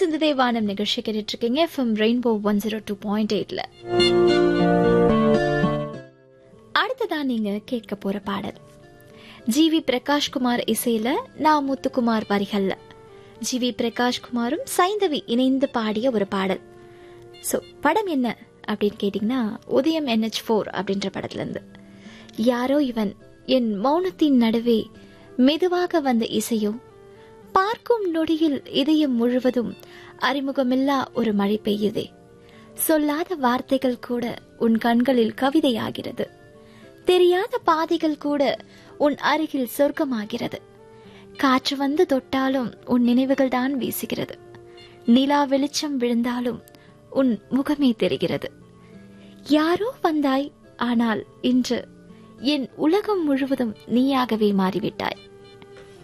சிந்துதே வானம் நிகழ்ச்சி கேட்டுட்டு இருக்கீங்க FM rainbow one zero two point எயிட்ல அடுத்ததா நீங்க கேட்க போற பாடல் ஜி வி பிரகாஷ்குமார் இசையில நா முத்துக்குமார் வரிகள்ல ஜி வி பிரகாஷ்குமாரும் சைந்தவி இணைந்து பாடிய ஒரு பாடல் ஸோ படம் என்ன அப்படின்னு கேட்டிங்கன்னா உதயம் என்ஹெச் ஃபோர் அப்படின்ற படத்துல இருந்து யாரோ இவன் என் மௌனத்தின் நடுவே மெதுவாக வந்த இசையோ பார்க்கும் நொடியில் இதயம் முழுவதும் அறிமுகமில்லா ஒரு மழை பெய்யுதே சொல்லாத வார்த்தைகள் கூட உன் கண்களில் கவிதையாகிறது தெரியாத பாதைகள் கூட உன் அருகில் சொர்க்கமாகிறது காற்று வந்து தொட்டாலும் உன் நினைவுகள் தான் வீசுகிறது நிலா வெளிச்சம் விழுந்தாலும் உன் முகமே தெரிகிறது யாரோ வந்தாய் ஆனால் இன்று என் உலகம் முழுவதும் நீயாகவே மாறிவிட்டாய்